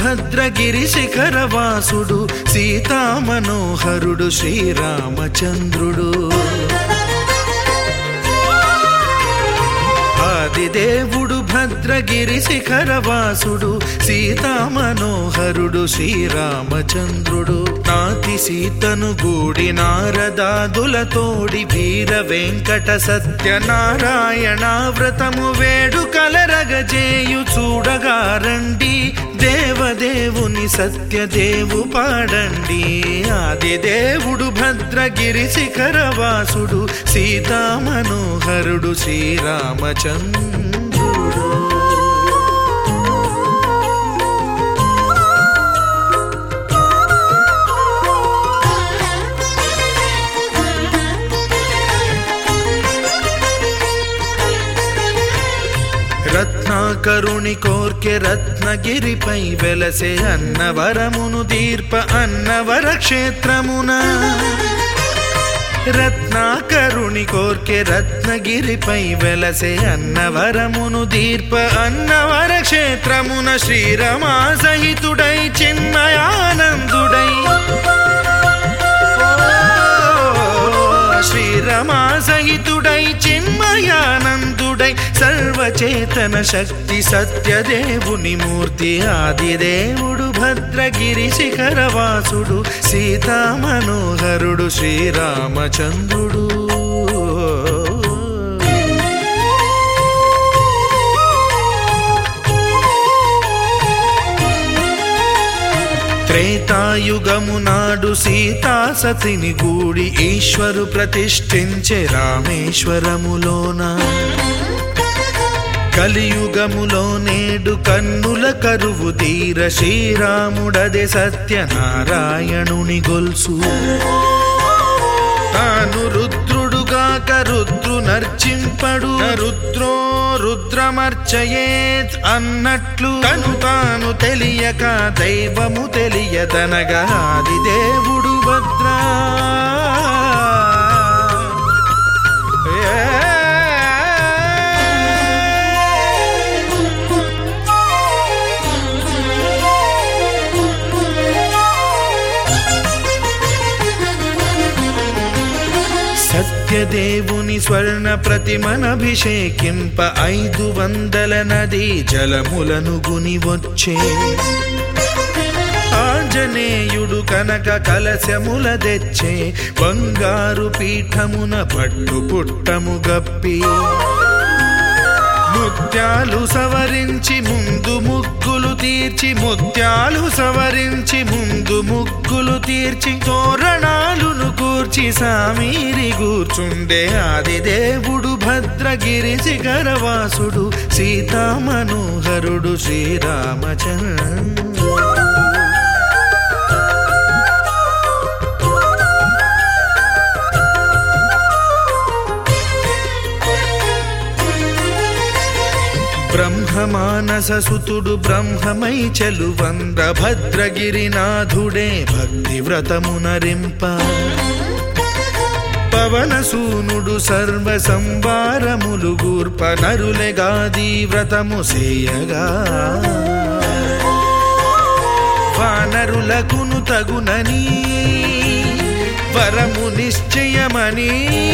భద్రగిరి శిఖరవాసుడు సీతామనోహరుడు శ్రీరామచంద్రుడు ఆదిదేవుడు భద్రగిరి శిఖరవాసుడు సీతామనోహరుడు శ్రీరామచంద్రుడు నాతి సీతను గూడి నారదాదులతోడి వీర వెంకట సత్యనారాయణ వ్రతము వేడు కలరగజేయు చూడగా రండి దేవదేవుని సత్యదేవు పాడండి ఆదిదేవుడు భద్రగిరి శిఖరవాసుడు సీతామనోహరుడు శ్రీరామచంద్రుడు రత్నాకరుణి కోర్కె రత్నగిరిపై వెలసే అన్నవరమును దీర్ప అన్నవర క్షేత్రమున రత్నాకరుణి కోర్కె రత్నగిరిపై వెలసే అన్నవరమును దీర్ప అన్నవర క్షేత్రమున శ్రీరమా సహితుడై చిన్మయానందుడై శ్రీరమా సహితుడై చిన్మయానందుడై సర్వచేతన శక్తి సత్యదేవుని మూర్తి ఆదిదేవుడు భద్రగిరి శిఖరవాసుడు సీతామనోహరుడు శ్రీరామచంద్రుడు త్రేతాయుగము నాడు సీతా సతిని గూడి ఈశ్వరు ప్రతిష్ఠించే రామేశ్వరములోన కలియుగములో నేడు కన్నుల కరువు తీర శ్రీరాముడదే సత్యనారాయణుని గొల్సు తాను రుద్రుడుగాక రుద్రు నర్చింపడు రుద్రో రుద్రమర్చయేత్ అన్నట్లు తను తాను తెలియక దైవము తెలియదనగా ఆది దేవుడు భద్రా సత్యదేవుని స్వర్ణ ప్రతిమనభిషేకింప ఐదు వందల నది జలములను గుని వచ్చే ఆంజనేయుడు కనక కలశముల తెచ్చే బంగారు పీఠమున పట్టు పుట్టము గప్పి ముత్యాలు సవరించి ముందు ముగ్గులు తీర్చి ముత్యాలు సవరించి ముందు ముగ్గులు తీర్చి తోరణాలును కూర్చి సామీరి కూర్చుండే ఆదిదేవుడు భద్రగిరి శిఖరవాసుడు సీతామనోహరుడు శ్రీరామచంద్ర బ్రహ్మమానస సుతుడు బ్రహ్మమై చెలువంద భద్రగిరినాథుడే భక్తి వ్రతమునరింప పవన సూనుడు సర్వ సంవారములు గూర్ప నరులెగాది వ్రతము సేయగా వానరులకును తగునని వరము నిశ్చయమని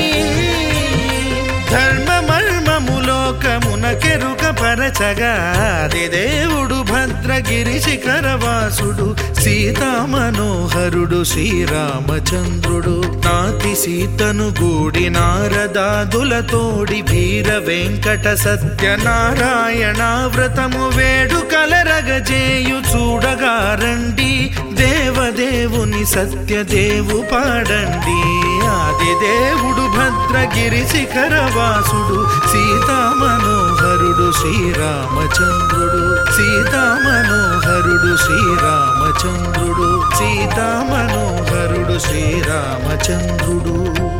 ధర్మమర్మములోకమున కెరుక పరచగా దేవుడు భద్రగిరి శిఖరవాసుడు సీతామనోహరుడు శ్రీరామచంద్రుడు నాతి సీతను గూడి నారదాదులతోడి వీర వెంకట సత్యనారాయణ వ్రతము వేడు కలరగజేయు చూడగా రండి దేవదేవుని సత్యదేవు పాడండి ఆది దేవుడు భద్రగిరి శిఖరవాసుడు సీతామనోహరుడు శ్రీరామచంద్రుడు సీతామనోహరుడు శ్రీరామచంద్రుడు సీతామనోహరుడు శ్రీరామచంద్రుడు